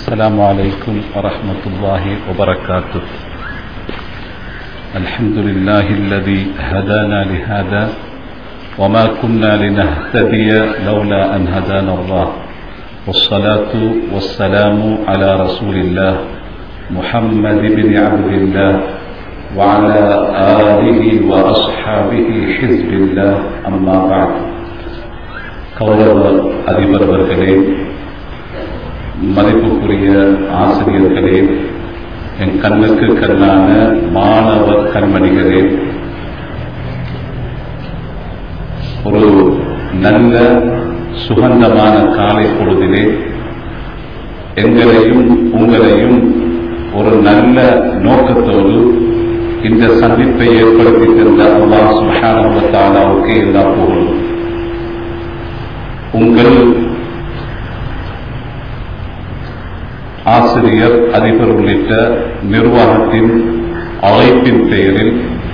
السلام عليكم ورحمة الله وبركاته الحمد لله الذي هدانا لهذا وما كنا لنهتدي لولا أن هدانا الله والصلاة والسلام على رسول الله محمد بن عبد الله وعلى آله وأصحابه حزب الله أما بعد கௌரவ அதிபர் அவர்களே மதிப்புக்குரிய ஆசிரியர்களே என் கண்ணுக்கு கண்ணான மாணவ கண்மணிகளே ஒரு நல்ல சுகந்தமான காலை பொழுதிலே எங்களையும் உங்களையும் ஒரு நல்ல நோக்கத்தோடு இந்த சந்திப்பை ஏற்படுத்தி தந்த அல்லாஹ் சுஹானவத்தாலாவுக்கு எல்லா புகழும் உங்கள் ஆசிரியர் அதிபர் உள்ளிட்ட நிர்வாகத்தின் அழைப்பின் பெயரில்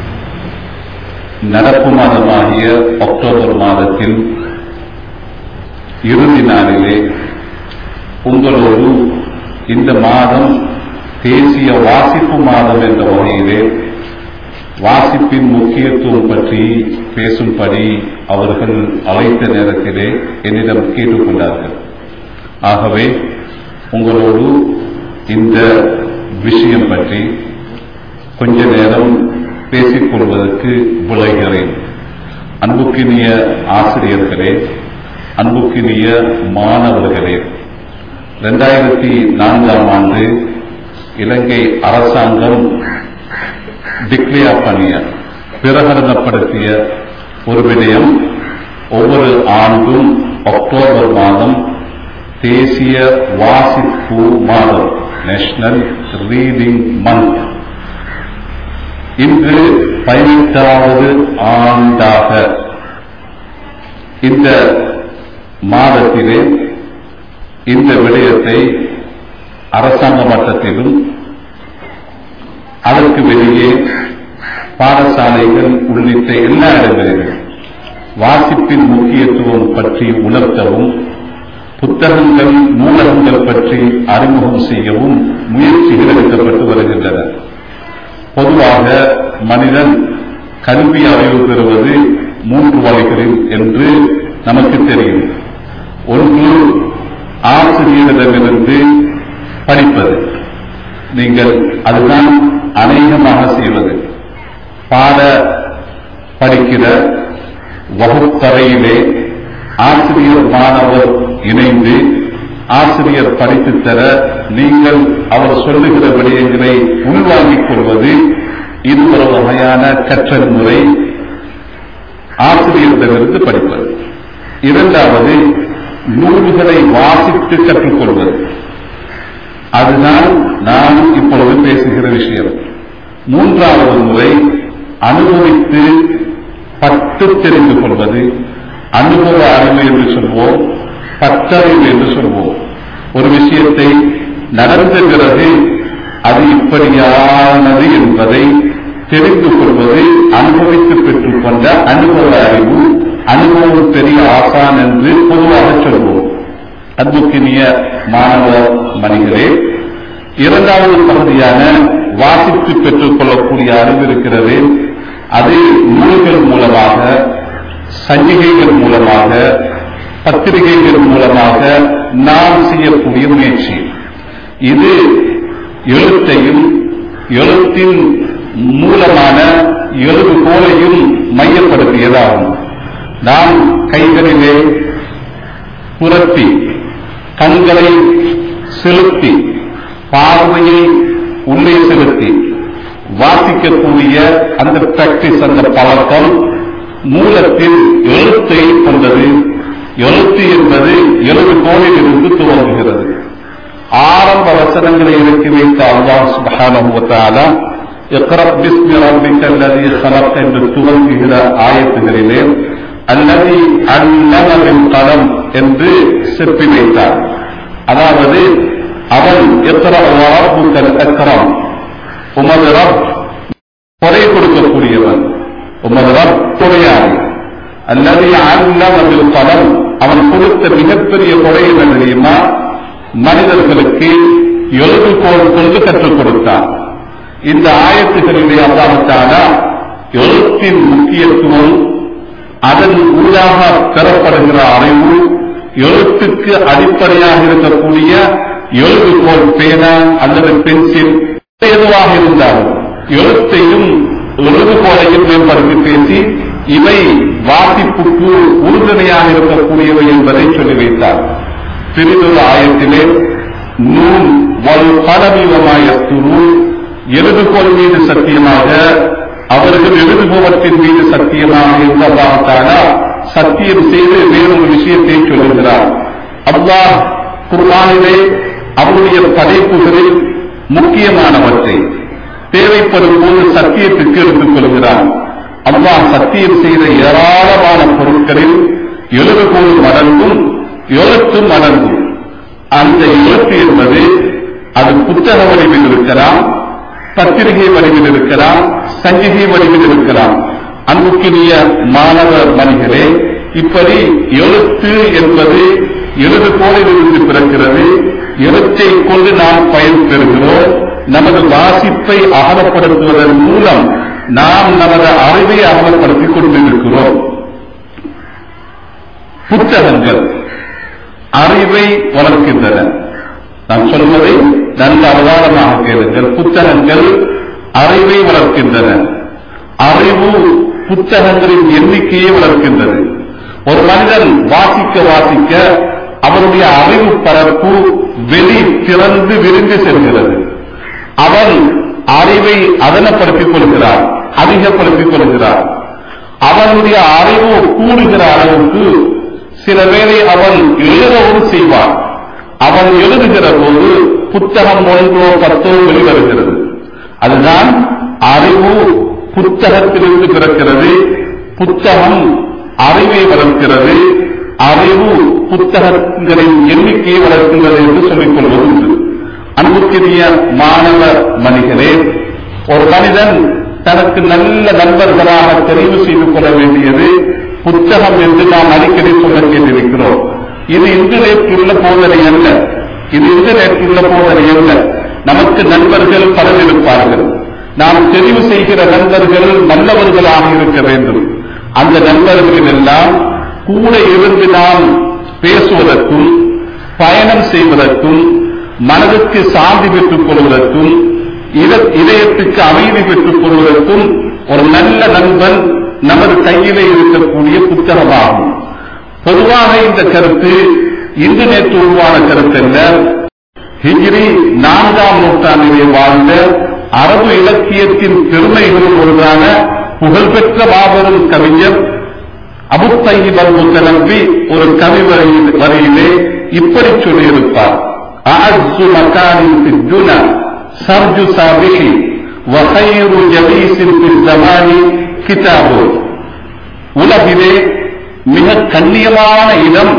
நடப்பு மாதமாகிய அக்டோபர் மாதத்தில் இறுதி நாளிலே உங்களோடு இந்த மாதம் தேசிய வாசிப்பு மாதம் என்ற வகையிலே வாசிப்பின் முக்கியத்துவம் பற்றி பேசும்படி அவர்கள் அழைத்த நேரத்திலே என்னிடம் கேட்டுக்கொண்டார்கள் ஆகவே உங்களோடு இந்த விஷயம் பற்றி கொஞ்ச நேரம் பேசிக் கொள்வதற்கு விளைகிறேன் அன்புக்கினிய ஆசிரியர்களே அன்புக்கினிய மாணவர்களே இரண்டாயிரத்தி நான்காம் ஆண்டு இலங்கை அரசாங்கம் டிக்ளேர் பண்ணிய பிரகடனப்படுத்திய ஒரு விடயம் ஒவ்வொரு ஆண்டும் அக்டோபர் மாதம் தேசிய வாசிப்பு மாதம் நேஷனல் ரீடிங் மந்த் இன்று பதினெட்டாவது ஆண்டாக இந்த மாதத்திலே இந்த விடயத்தை அரசாங்க மட்டத்திலும் அதற்கு வெளியே பாடசாலைகள் உள்ளிட்ட எல்லா இடங்களிலும் வாசிப்பின் முக்கியத்துவம் பற்றி உணர்த்தவும் புத்தகங்கள் நூலகங்கள் பற்றி அறிமுகம் செய்யவும் முயற்சிகள் எடுக்கப்பட்டு வருகின்றன பொதுவாக மனிதன் கல்வி அறிவு பெறுவது மூன்று வகைகளில் என்று நமக்கு தெரியும் ஒன்று ஆசிரியரிடமிருந்து படிப்பது நீங்கள் அதுதான் அநேகமாக செய்வது பாட படிக்கிற வகுப்பறையிலே ஆசிரியர் மாணவர் இணைந்து ஆசிரியர் படித்துத் தர நீங்கள் அவர் சொல்லுகிற விடயங்களை உள்வாங்கிக் கொள்வது இது ஒரு வகையான கற்றல் முறை ஆசிரியரிடமிருந்து படிப்பது இரண்டாவது நூல்களை வாசித்து கற்றுக்கொள்வது அதுதான் நான் இப்பொழுது பேசுகிற விஷயம் மூன்றாவது முறை அனுபவித்து பட்டு தெரிந்து கொள்வது அனுபவ அறிவு என்று சொல்வோம் பட்டறிவு என்று சொல்வோம் ஒரு விஷயத்தை நடந்த பிறகு அது இப்படியானது என்பதை தெரிந்து கொள்வது அனுபவித்து பெற்றுக்கொண்ட அனுபவ அறிவு அனுபவம் பெரிய ஆசான் என்று பொதுவாக சொல்வோம் அன்புக்கினிய மாணவ மணிகளே இரண்டாவது பகுதியான வாசித்து பெற்றுக் கொள்ளக்கூடிய அறிவு இருக்கிறது அது நூல்கள் மூலமாக சஞ்சிகைகள் மூலமாக பத்திரிகைகள் மூலமாக நாம் செய்யக்கூடிய முயற்சி இது எழுத்தையும் எழுத்தின் மூலமான எழுதுகோலையும் மையப்படுத்தியதாகும் நாம் கைகளிலே புரட்டி கண்களை செலுத்தி பார்வையை உள்ளே செலுத்தி வாசிக்கக்கூடிய அந்த பிராக்டிஸ் அந்த பழக்கம் மூலத்தில் எழுத்தை கொண்டது எழுத்து என்பது எழுதுகோலில் இருந்து துவங்குகிறது ஆரம்ப வசனங்களை இறக்கி வைத்த அல்லாஹ் சுபஹானஹு வ தஆலா இக்ரா பிஸ்மி ரப்பிக்கல் லதீ خلق என்று துவங்குகிற ஆயத்துகளிலே அல்லதி அல்லம பில் கலம் என்று செப்பி வைத்தார் அதாவது அவன் இக்ரா ரப்புக்கல் அக்ரம் உமது ரப் கொடை கொடுக்கக்கூடியவன் உமது ரப் கொடையாளி அல்லது அல்லம பில் கலம் அவன் கொடுத்த மிகப்பெரிய கொடை என்ன தெரியுமா மனிதர்களுக்கு எழுதுகோள் கொண்டு கற்றுக் கொடுத்தார் இந்த ஆயத்துகளிலே அல்லாஹால எழுத்தின் முக்கியத்துவம் அதன் ஊடாக பெறப்படுகிற அறிவு எழுத்துக்கு அடிப்படையாக இருக்கக்கூடிய எழுதுகோள் பேனா அல்லது பென்சில் எதுவாக இருந்தாலும் எழுத்தையும் எழுதுகோளையும் மேம்படுத்தி பேசி இவை வாசிப்புக்கு உறுதுணையாக இருக்கக்கூடியவை என்பதை சொல்லி வைத்தார் பிரிதொரு ஆயத்திலே நூல் வலு பலவீனமாயத்துரு எழுதுகோள் மீது சத்தியமாக அவர்கள் எழுதுபவற்றின் மீது சத்தியமாக இருந்ததாக சத்தியம் செய்து வேறொரு விஷயத்தை சொல்லுகிறார் அல்லாஹ் குர்பானிலே அவருடைய படைப்புகளில் முக்கியமானவற்றை தேவைப்படும் போது சத்தியத்துக்கு எடுத்துக் கொள்கிறார் அல்லாஹ் சத்தியம் செய்த ஏராளமான பொருட்களில் எழுதுகோள் மடங்கும் எழுத்து மடங்கும் அந்த எழுத்து என்பது அது புத்தக வடிவில் இருக்கலாம் பத்திரிகை வடிவில் இருக்கலாம் சஞ்சிகை வடிவில் இருக்கலாம் அன்புக்கினிய மாணவ மணிகளே இப்படி எழுத்து என்பது எழுதுகோளிலிருந்து பிறக்கிறது எழுத்தை கொண்டு நாம் பயன் பெறுகிறோம் நமது வாசிப்பை அகலப்படுத்துவதன் மூலம் நாம் நமது அறிவை அகலப்படுத்திக் கொண்டிருக்கிறோம் புத்தகங்கள் அறிவை வளர்க்கின்றன நான் சொல்வதை நல்ல அவதாரமாக கேளுங்கள் புத்தகங்கள் அறிவை வளர்க்கின்றன அறிவு புத்தகங்களின் எண்ணிக்கையை வளர்க்கின்றது ஒரு மனிதன் வாசிக்க வாசிக்க அவருடைய அறிவு பரப்பு வெளி திறந்து விரிந்து செல்கிறது அவன் அறிவை அதனப்படுத்திக் கொள்கிறார் அதிகப்படுத்திக் கொள்கிறார் அவனுடைய அறிவு கூடுகிற அளவுக்கு சில வேளை அவன் எழுதவும் செய்வான் அவன் எழுதுகிற போது புத்தகம் ஒன்றோ பத்தோ வெளிவருகிறது அதுதான் அறிவு புத்தகத்திலிருந்து பிறக்கிறது புத்தகம் அறிவை வளர்க்கிறது அறிவு புத்தகங்களின் எண்ணிக்கையை வளர்க்கின்றது என்று சொல்லிக் கொள்வது உண்டு அன்புக்குரிய மாணவ மனிதனே ஒரு மனிதன் தனக்கு நல்ல நண்பர்களாக தெரிவு செய்து கொள்ள வேண்டியது புத்தகம் என்று நாம் அடிக்கடி சொல்ல கேட்டிருக்கிறோம் இது இன்று நேற்றுள்ள போதனை அல்ல இது இன்று நேற்றுள்ள போதனை அல்ல நமக்கு நண்பர்கள் பலர் இருப்பார்கள் நாம் தெரிவு செய்கிற நண்பர்கள் நல்லவர்களாக இருக்க வேண்டும் அந்த நண்பர்கள் எல்லாம் கூட இருந்து நாம் பேசுவதற்கும் பயணம் செய்வதற்கும் மனதுக்கு சாந்தி பெற்றுக் கொள்வதற்கும் இத- இதயத்துக்கு அமைதி பெற்றுக் கொள்வதற்கும் ஒரு நல்ல நண்பன் நமது கையிலே இருக்கக்கூடிய புத்தகமாகும் பொதுவாக இந்த கருத்து இன்று நேற்று உருவான கருத்தல்ல ஹிஜ்ரி நான்காம் நூற்றாண்டிலே வாழ்ந்த அரபு இலக்கியத்தின் பெருமைகளும் ஒன்றான புகழ்பெற்ற மாபெரும் கவிஞர் அபுத்தையிப் அல் முத்தனம்பி ஒரு கவி வரியில் வரியிலே இப்படி சொல்லியிருப்பார் அஅஸ்ஸு மகானின் ஃபித் துனா சர்ஜு சாபிஹி وخير جليس في الزمان கிதாபு உலகிலே மிக கண்ணியமான இடம்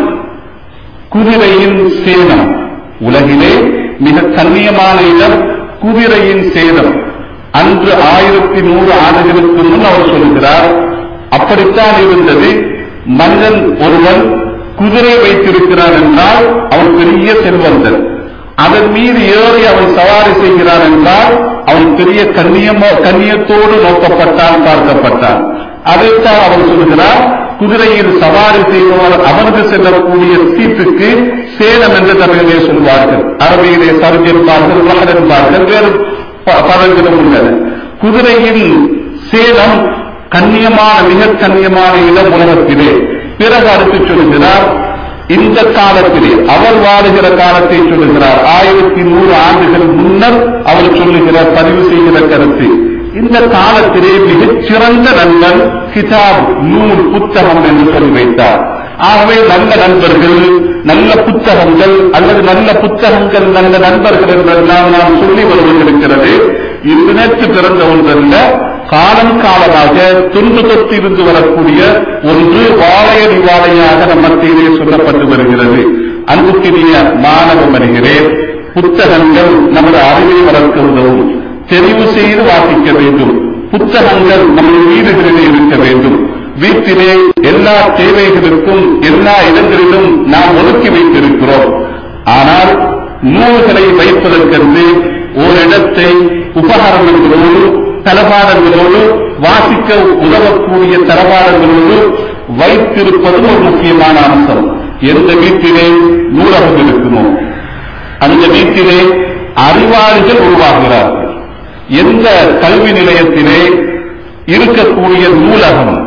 குதிரையின் சேதம் உலகிலே மிக கண்ணியமான இடம் குதிரையின் சேதம் அன்று ஆயிரத்தி நூறு ஆண்டுகளுக்கு முன் அவர் சொல்கிறார் அப்படித்தான் இருந்தது மனிதன் ஒருவன் குதிரை வைத்திருக்கிறான் என்றால் அவன் பெரிய செல்வந்தன் அதன் மீது ஏறி அவன் சவாரி செய்கிறான் என்றால் அவன் பெரிய கண்ணியமோ கண்ணியத்தோடு நோக்கப்பட்டான் பார்க்கப்பட்டான் அதைத்தான் அவன் சொல்கிறார் குதிரையில் சவாரி செய்பவர் அவனுக்கு செல்லக்கூடிய சீட்டுக்கு சேலம் என்று தமிழிலே சொல்வார்கள் அரபியிலே சருஜ் என்பார்கள் வகர் என்பார்கள் வேறு ப- பதங்களும் உள்ளன குதிரையின் சேலம் கண்ணியமான மிக கண்ணியமான இடம் உலகத்திலே பிறகு அடுத்து சொல்கிறார் இந்த காலத்திலே அவர் வாழுகிற காலத்தை சொல்லுகிறார் ஆயிரத்தி நூறு ஆண்டுகள் முன்னர் அவர் சொல்லுகிற பதிவு செய்கிற கருத்து இந்த காலத்திலே மிகச் சிறந்த நண்பன் கிதாப் நூல் புத்தகம் என்று சொல்லி வைத்தார் ஆகவே நல்ல நண்பர்கள் நல்ல புத்தகங்கள் அல்லது நல்ல புத்தகங்கள் நல்ல நண்பர்கள் என்றெல்லாம் நாம் சொல்லி வருவதிருக்கிறது இன்று நேற்று பிறந்த ஒன்றல்ல காலம் காலமாக தொன்று தொட்டு இருந்து வரக்கூடிய ஒன்று வாழையடி வாழையாக நம் மத்தியிலே சொல்லப்பட்டு வருகிறது அன்புக்குரிய மாணவ மனிதரே புத்தகங்கள் நமது அறிவை வளர்க்க உதவும் தெரிவு செய்து வாசிக்க வேண்டும் புத்தகங்கள் நமது வீடுகளிலே இருக்க வேண்டும் வீட்டிலே எல்லா தேவைகளுக்கும் எல்லா இடங்களிலும் நாம் ஒதுக்கி வைத்திருக்கிறோம் ஆனால் நூல்களை வைப்பதற்கென்று ஓரிடத்தை உபகரணங்களோடு தளபாடங்களோடு வாசிக்க உதவக்கூடிய தளபாடங்களோடு வைத்திருப்பதும் ஒரு முக்கியமான அம்சம் எந்த வீட்டிலே நூலகம் இருக்குமோ அந்த வீட்டிலே அறிவாளிகள் உருவாகிறார்கள் எந்த கல்வி நிலையத்திலே இருக்கக்கூடிய நூலகம்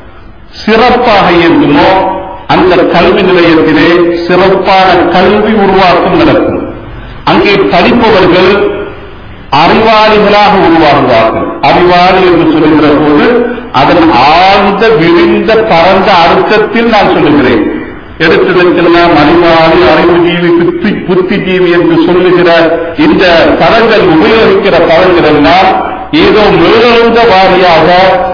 சிறப்பாக இருக்குமோ அந்த கல்வி நிலையத்திலே சிறப்பான கல்வி உருவாக்கம் நடக்கும் அங்கே படிப்பவர்கள் அறிவாளிகளாக உருவாகுவார்கள் அறிவாளி என்று சொல்லுகிற போது அதன் ஆழ்ந்த விரிந்த பரந்த அர்த்தத்தில் நான் சொல்லுகிறேன் எடுத்துக்கெல்லாம் அறிவாளி அறிவுஜீவி புத்தி புத்திஜீவி என்று சொல்லுகிற இந்த பதங்கள் உபயோகிக்கிற பதங்கள் எல்லாம் ஏதோ மேலெழுந்த வாரியாக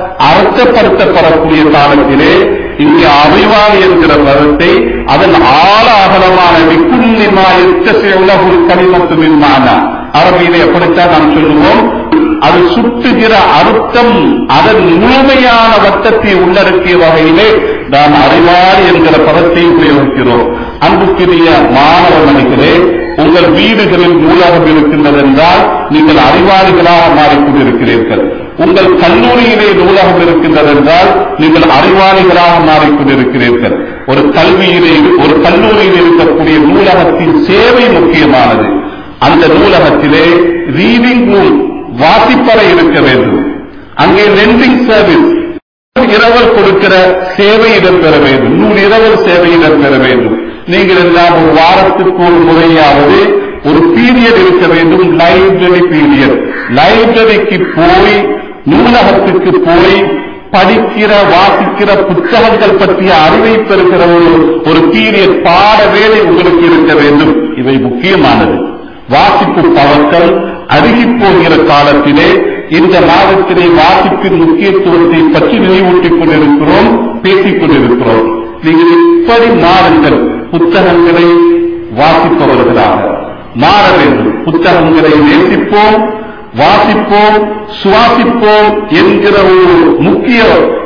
அர்த்தப்படுத்தப்படக்கூடிய காலத்திலே இங்கே அறிவாளி என்கிற பதத்தை அதன் ஆழ அகலமான விக்குள்ளிமாயுள்ள ஒரு கனிமத்துவின்மான அரபியிலே எப்படித்தான் நாம் சொல்லுவோம் அது சுட்டுகிற அர்த்தம் அதன் முழுமையான வட்டத்தை உள்ளடக்கிய வகையிலே நாம் அறிவாளி என்கிற பதத்தை உபயோகிக்கிறோம் அன்புக்குரிய மாணவ மணிகளே உங்கள் வீடுகளில் நூலகம் இருக்கின்றது என்றால் நீங்கள் அறிவாளிகளாக மாறிக்கொண்டிருக்கிறீர்கள் உங்கள் கல்லூரியிலே நூலகம் இருக்கின்றது என்றால் நீங்கள் அறிவாளிகளாக மாறிக்கொண்டிருக்கிறீர்கள் ஒரு கல்வியிலே ஒரு கல்லூரியில் இருக்கக்கூடிய நூலகத்தின் சேவை முக்கியமானது அந்த நூலகத்திலே ரீடிங் ரூம் வாசிப்பறை இருக்க வேண்டும் அங்கே லெண்டிங் சர்வீஸ் இரவல் கொடுக்கிற சேவை இடம்பெற வேண்டும் நூல் இரவல் சேவை இடம்பெற வேண்டும் நீங்கள் எல்லாம் ஒரு வாரத்துக்கு ஒரு முறையாவது ஒரு பீரியட் இருக்க வேண்டும் லைப்ரரி பீரியட் லைப்ரரிக்கு போய் நூலகத்துக்கு போய் படிக்கிற வாசிக்கிற புத்தகங்கள் பற்றிய அறிவை பெறுகிற ஒரு ஒரு பீரியட் பாட வேலை உங்களுக்கு இருக்க வேண்டும் இவை முக்கியமானது வாசிப்பு பழக்கம் அருகி போகிற காலத்திலே இந்த மாதத்திலே வாசிப்பின் முக்கியத்துவத்தை பற்றி நினைவூட்டிக் கொண்டிருக்கிறோம் பேசிக் கொண்டிருக்கிறோம் நீங்கள் இப்படி மாறுங்கள் புத்தகங்களை வாசிப்பவர்களாக மாற வேண்டும் புத்தகங்களை நேசிப்போம் வாசிப்போம் சுவாசிப்போம் என்கிற ஒரு முக்கிய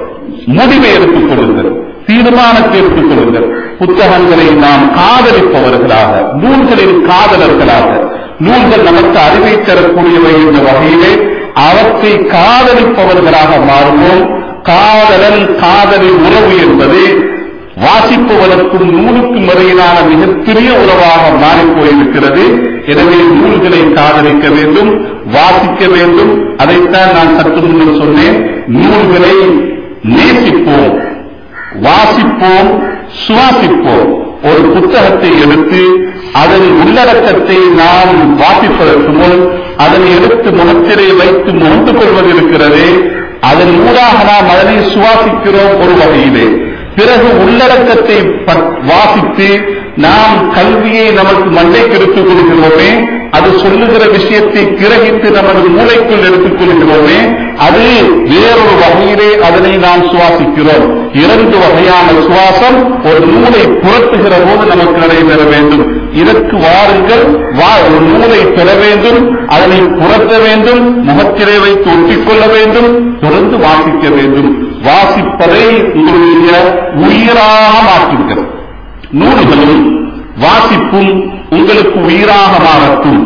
முடிவை எடுத்துக் கொள்ளுங்கள் தீர்மானத்தை எடுத்துக் கொள்ளுங்கள் புத்தகங்களை நாம் காதலிப்பவர்களாக நூல்களின் காதலர்களாக நூல்கள் நமக்கு அறிவை தரக்கூடியவை என்ற வகையிலே அவற்றை காதலிப்பவர்களாக மாறுவோம் காதலன் காதலி உறவு என்பது வாசிப்பவனுக்கும் நூலுக்கும் இடையிலான மிகப்பெரிய உறவாக மாறிப் போயிருக்கிறது எனவே நூல்களை காதலிக்க வேண்டும் வாசிக்க வேண்டும் அதைத்தான் நான் சற்று முன்னர் சொன்னேன் நூல்களை நேசிப்போம் வாசிப்போம் சுவாசிப்போம் ஒரு புத்தகத்தை எடுத்து அதன் உள்ளடக்கத்தை நாம் வாசிப்பதற்கு முன் அதனை எடுத்து முகத்திலே வைத்து முகந்து கொள்வது இருக்கிறதே அதன் ஊடாக நாம் அதனை சுவாசிக்கிறோம் ஒரு வகையிலே பிறகு உள்ளடக்கத்தை வாசித்து நாம் கல்வியை நமக்கு மண்டைக்கு எடுத்துக் கொள்கிறோமே அது சொல்லுகிற விஷயத்தை கிரகித்து நமது மூளைக்குள் எடுத்துக் கொள்கிறோமே அது வேறொரு வகையிலே அதனை நாம் சுவாசிக்கிறோம் இரண்டு வகையான சுவாசம் ஒரு நூலை புரட்டுகிற போது நமக்கு நடைபெற வேண்டும் இதற்கு வாருங்கள் வா ஒரு நூலை பெற வேண்டும் அதனை புரட்ட வேண்டும் முகத்திலே வைத்து ஒட்டிக்கொள்ள வேண்டும் தொடர்ந்து வாசிக்க வேண்டும் வாசிப்பதை உங்களுடைய உயிராக மாற்றுங்கள் நூல்களும் வாசிப்பும் உங்களுக்கு உயிராக மாறட்டும்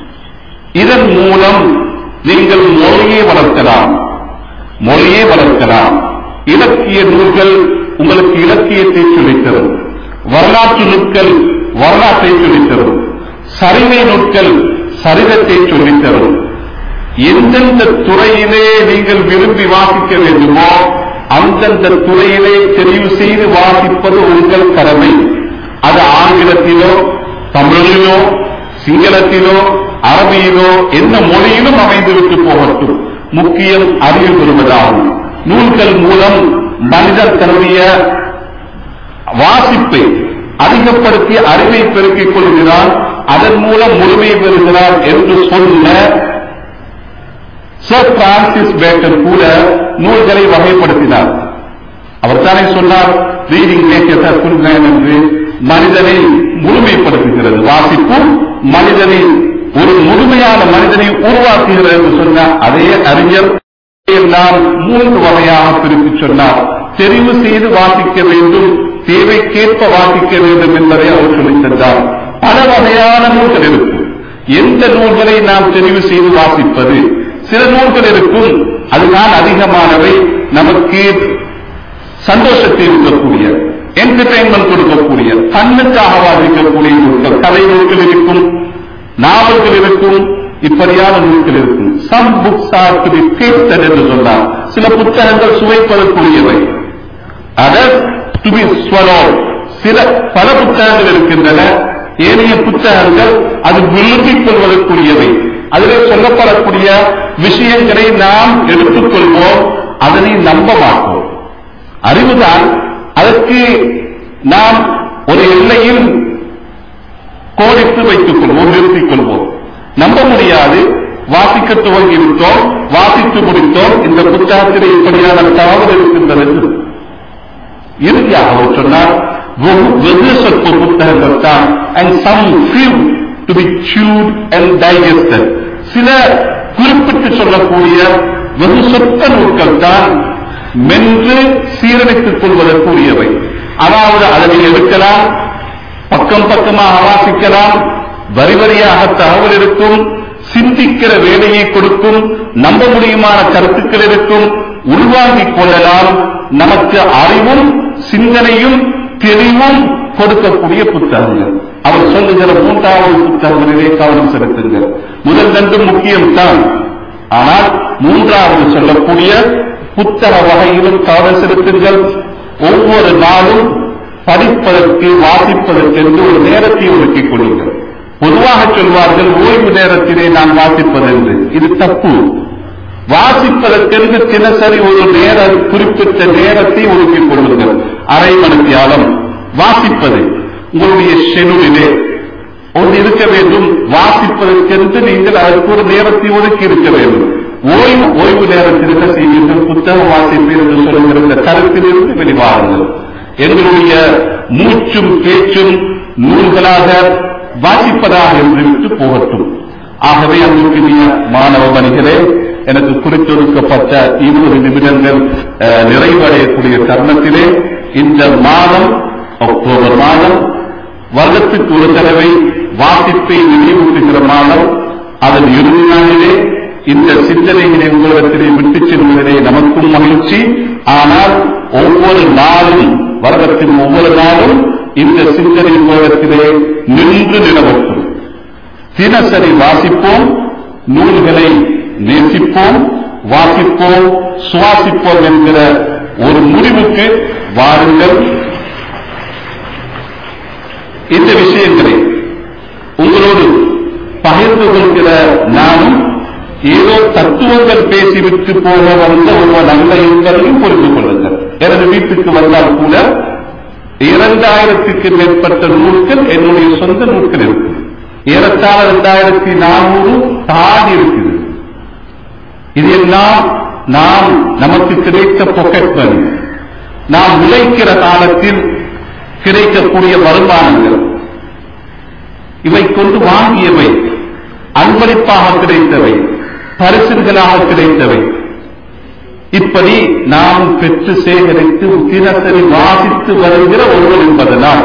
இதன் மூலம் நீங்கள் மொழியை வளர்க்கலாம் மொழியை வளர்க்கலாம் இலக்கிய நூல்கள் உங்களுக்கு இலக்கியத்தை சொல்லித்தரும் வரலாற்று நூல்கள் வரலாற்றை சொல்லித்தரும் சரிதை நூல்கள் சரிதத்தை சொல்லித்தரும் எந்தெந்த துறையிலே நீங்கள் விரும்பி வாசிக்க வேண்டுமோ அந்தந்த துறையிலே தெரிவு செய்து வாசிப்பது உங்கள் கடமை அது ஆங்கிலத்திலோ தமிழிலோ சிங்களத்திலோ அரபியிலோ எந்த மொழியிலும் அமைந்துவிட்டு போகட்டும் முக்கியம் அறிவு பெறுவதாகும் நூல்கள் மூலம் மனிதர் தன்னுடைய வாசிப்பை அதிகப்படுத்தி அறிவை பெருக்கிக் கொள்கிறார் அதன் மூலம் முழுமை பெறுகிறார் என்று சொன்ன சர் பிரான்சிஸ் பேக்கர் கூட நூல்களை வகைப்படுத்தினார் அவர் தானே சொன்னார் ரீடிங் நேச்சர் என்று மனிதனை முழுமைப்படுத்துகிறது வாசிப்பும் மனிதனை ஒரு முழுமையான மனிதனை உருவாக்குகிறது என்று சொன்னார் அதே அறிஞர் எல்லாம் மூன்று வகையாக பிரித்து சொன்னார் தெரிவு செய்து வாசிக்க வேண்டும் தேவைக்கேற்ப வாசிக்க வேண்டும் என்பதை அவர் சொல்லித் தந்தார் பல வகையான நூல்கள் இருக்கும் எந்த நூல்களை நாம் தெரிவு செய்து வாசிப்பது சில நூல்கள் இருக்கும் அதுதான் அதிகமானவை நமக்கு சந்தோஷத்தை இருக்கக்கூடிய என்டர்டைன்மெண்ட் கொடுக்கக்கூடிய கண்ணுக்காக வாசிக்கக்கூடிய நூல்கள் கதை நூல்கள் இருக்கும் நாவல்கள் இருக்கும் இப்படியான நூல்கள் இருக்கும் some books are to be tasted என்று சொன்னார் சில புத்தகங்கள் சுவைப்பதற்குரியவை அதர் டு பி ஸ்வலோட் சில பல புத்தகங்கள் இருக்கின்றன ஏனைய புத்தகங்கள் அது விரும்பிக் கொள்வதற்குரியவை அதிலே சொல்லப்படக்கூடிய விஷயங்களை நாம் எடுத்துக்கொள்வோம் அதனை நம்ப மாட்டோம் அறிவுதான் அதற்கு நாம் ஒரு எல்லையில் கோடித்து வைத்துக் கொள்வோம் நிறுத்திக் கொள்வோம் நம்ப முடியாது வாசிக்க துவங்கி விட்டோம் வாசித்து முடித்தோம் இந்த புத்தகத்திலே இப்படியான தகவல் இருக்கின்றது என்று இறுதியாக அவர் சொன்னார் வெகு வெகு சொற்ப புத்தகங்கள் தான் and some few to be chewed and digested சில குறிப்பிட்டு சொல்லக்கூடிய வெகு சொற்ப நூல்கள் தான் மென்று சீரழித்துக் கொள்வதற்குரியவை அதாவது அதனை எடுக்கலாம் பக்கம் பக்கமாக வாசிக்கலாம் வரி வரியாக தகவல் இருக்கும் சிந்திக்கிற வேலையை கொடுக்கும் நம்ப முடியுமான கருத்துக்கள் இருக்கும் உள்வாங்கிக் கொள்ளலாம் நமக்கு அறிவும் சிந்தனையும் தெளிவும் கொடுக்கக்கூடிய புத்தகங்கள் அவர் சொல்லுகிற மூன்றாவது புத்தகங்களிலே கவனம் செலுத்துங்கள் முதல் ரெண்டும் முக்கியம்தான் ஆனால் மூன்றாவது சொல்லக்கூடிய புத்தக வகையிலும் கவனம் செலுத்துங்கள் ஒவ்வொரு நாளும் படிப்பதற்கு வாசிப்பதற்கு என்று ஒரு நேரத்தை ஒதுக்கிக் கொள்ளுங்கள் பொதுவாக சொல்வார்கள் ஓய்வு நேரத்திலே நான் வாசிப்பது என்று இது தப்பு வாசிப்பதற்கென்று தினசரி ஒரு நேர குறிப்பிட்ட நேரத்தை ஒதுக்கிக் கொள்ளுங்கள் அரை மணித்தியாலம் வாசிப்பது உங்களுடைய ஷெடியூலிலே ஒன்று இருக்க வேண்டும் வாசிப்பதற்கென்று நீங்கள் அதற்கு ஒரு நேரத்தை ஒதுக்கி இருக்க வேண்டும் ஓய்வு ஓய்வு நேரத்தில் என்ன செய்வீர்கள் புத்தகம் வாசிப்பீர் என்று சொல்லுகிற இந்த கருத்திலிருந்து வெளிவாருங்கள் எங்களுடைய மூச்சும் பேச்சும் நூல்களாக வாசிப்பதாக என்று விட்டு போகட்டும் ஆகவே அன்புக்குரிய மாணவ மணிகளே எனக்கு குறித்தொடுக்கப்பட்ட இருபது நிமிடங்கள் அஹ், நிறைவடையக்கூடிய தருணத்திலே இந்த மாதம் அக்டோபர் மாதம் வருடத்துக்கு ஒரு தடவை வாசிப்பை நினைவூட்டுகிற மாதம் அதன் இறுதி நாளிலே இந்த சிந்தனைகளை உங்களிடத்திலே விட்டுச் செல்வதிலே நமக்கும் மகிழ்ச்சி ஆனால் ஒவ்வொரு நாளும் வருடத்தின் ஒவ்வொரு நாளும் இந்த சிந்தனை உங்களிடத்திலே நின்று நிலவட்டும் தினசரி வாசிப்போம் நூல்களை நேசிப்போம் வாசிப்போம் சுவாசிப்போம் என்கிற ஒரு முடிவுக்கு வாருங்கள் இந்த விஷயங்களை உங்களோடு பகிர்ந்து கொள்கிற நானும் ஏதோ தத்துவங்கள் பேசிவிட்டு போக வந்த ஒருவன் அல்ல என்பதையும் புரிந்து கொள்ளுங்கள் எனது வீட்டுக்கு வந்தால் கூட இரண்டாயிரத்துக்கு மேற்பட்ட நூல்கள் என்னுடைய சொந்த நூல்கள் இருக்கு ஏறத்தாழ இரண்டாயிரத்தி நானூறு தாண்டி இருக்குது இது எல்லாம் நாம் நமக்கு கிடைத்த பொக்கெட் மணி நாம் உழைக்கிற காலத்தில் கிடைக்கக்கூடிய வருமானங்கள் இவை கொண்டு வாங்கியவை அன்பளிப்பாக கிடைத்தவை பரிசுகளாக கிடைத்தவை இப்படி நாம் பெற்று சேகரித்து தினசரி வாசித்து வருகிற ஒருவர் என்பதனால்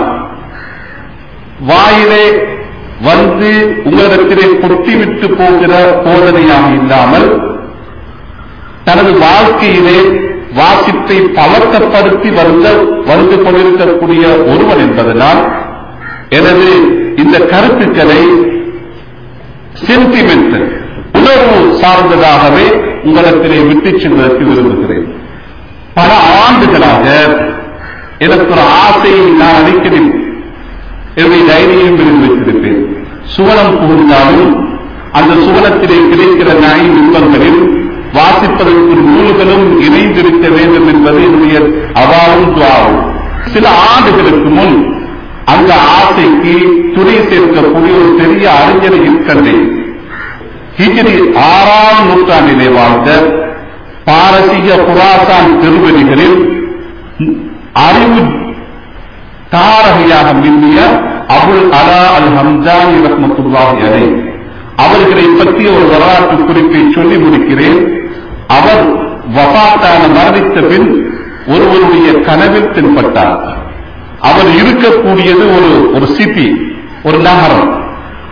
வாயிலே வந்து உங்களிடத்திலே கொட்டிவிட்டு போகிற போதனையாக இல்லாமல் தனது வாழ்க்கையிலே வாசிப்பை பழக்கப்படுத்தி வந்த வந்து கொண்டிருக்கக்கூடிய ஒருவன் என்பதனால் எனது இந்த கருத்துக்களை சென்டிமெண்டல் உணர்வு சார்ந்ததாகவே உங்களிடத்திலே விட்டுச் செல்வதற்கு விரும்புகிறேன் பல ஆண்டுகளாக எனக்கு ஒரு ஆசையை நான் அடிக்கடி என்னுடைய டைரியும் விரும்பி வைத்திருப்பேன் சுவனம் புகுந்தாலும் அந்த சுவனத்திலே கிடைக்கிற நாய் இன்பங்களில் வாசிப்பதற்கு நூல்களும் இணைந்திருக்க வேண்டும் என்பது என்னுடைய அவாவும் துவாவும் சில ஆண்டுகளுக்கு முன் அந்த ஆசைக்கு துணை சேர்க்கக்கூடிய ஒரு பெரிய அறிஞரை கண்டேன் ஹிஜ்ரி ஆறாம் நூற்றாண்டிலே வாழ்ந்த பாரசீக புராசான் திருவடிகளில் அறிவு தாரகையாக மின்னிய அபுல் அலா அல் ஹம்தானி ரஹ்மத்துல்லாஹி அலை அவர்களை பற்றி ஒரு வரலாற்று குறிப்பை சொல்லி முடிக்கிறேன் அவர் வபாத்தான மரணித்த பின் ஒருவருடைய கனவில் தென்பட்டார் அவர் இருக்கக்கூடியது ஒரு ஒரு சிட்டி ஒரு நகரம்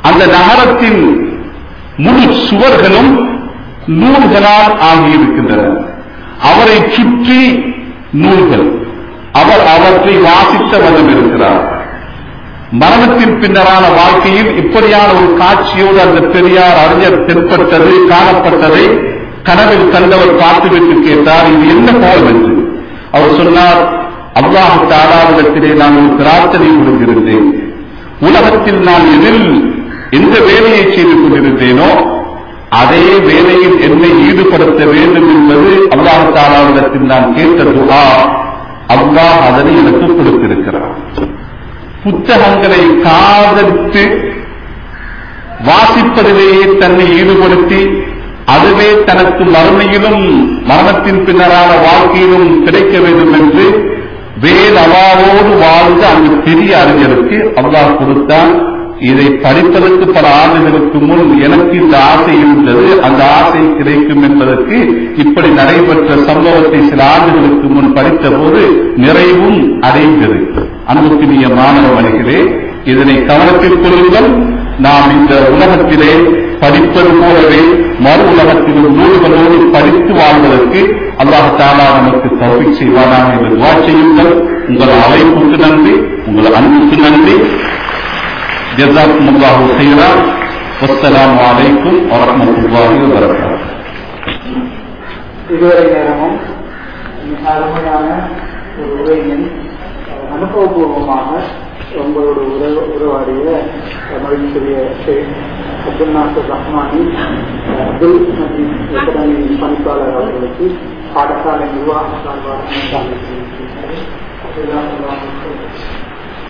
அந்த நகரத்தின் முழு சுவர்களும் நூல்களால் ஆகியிருக்கின்றன அவரை சுற்றி நூல்கள் அவர் அவற்றை வாசித்த வண்ணம் இருக்கிறார் மரணத்தின் பின்னரான வாழ்க்கையில் இப்படியான ஒரு காட்சியோடு அந்த பெரியார் அறிஞர் தென்பட்டது காணப்பட்டதை கனவில் கண்டவர் பார்த்துவிட்டு கேட்டார் இது என்ன கோலம் என்று அவர் சொன்னார் அல்லாஹு தாராவிடத்திலே நான் ஒரு பிரார்த்தனை கொடுத்திருந்தேன் உலகத்தில் நான் எதில் எந்த வேலையை செய்து கொண்டிருந்தேனோ அதே வேலையில் என்னை ஈடுபடுத்த வேண்டும் என்பது அல்லாஹு தாராவிடத்தில் நான் கேட்ட துகா அல்லாஹ் அதனை எனக்கு கொடுத்திருக்கிறார் புத்தகங்களை காதலித்து வாசிப்பதிலேயே தன்னை ஈடுபடுத்தி அதுவே தனக்கு மறுமையிலும் மரணத்தின் பின்னரான வாழ்க்கையிலும் கிடைக்க வேண்டும் என்று வேலவாவோடு வாழ்ந்த அந்த பெரிய அறிஞருக்கு அல்லாஹ் கொடுத்தான் இதை படிப்பதற்கு பல ஆண்டுகளுக்கு முன் எனக்கு இந்த ஆசை இருந்தது அந்த ஆசை கிடைக்கும் என்பதற்கு இப்படி நடைபெற்ற சம்பவத்தை சில ஆண்டுகளுக்கு முன் படித்த போது நிறைவும் அடைந்தது அன்புக்குரிய மாணவ மணிகளே இதனை கவனத்தில் கொள்ளுங்கள் நாம் இந்த உலகத்திலே படிப்பது போலவே மறு உலகத்திலும் நூல்களோடு படித்து வாழ்வதற்கு அல்லாஹ் தாலா நமக்கு தௌஃபீக் செய்வானாக என்று துவா செய்யுங்கள் உங்கள் அழைப்புக்கு நன்றி உங்கள் அன்புக்கு நன்றி جزاكم الله خيرا والسلام عليكم ورحمة الله وبركاته இதுவரை நேரமும் மிக அருமையான ஒரு உரையின் அனுபவபூர்வமாக உங்களோட உறவு உறவாடிய மகிழ்ச்சிய ஷேக் அப்துல் நாசர் ரஹ்மானி அப்துல் மஜீத் அகாடமி பணிப்பாளர் அவர்களுக்கு பாடசாலை நிர்வாக சார்பாக நன்றி தெரிவிக்கின்றேன்.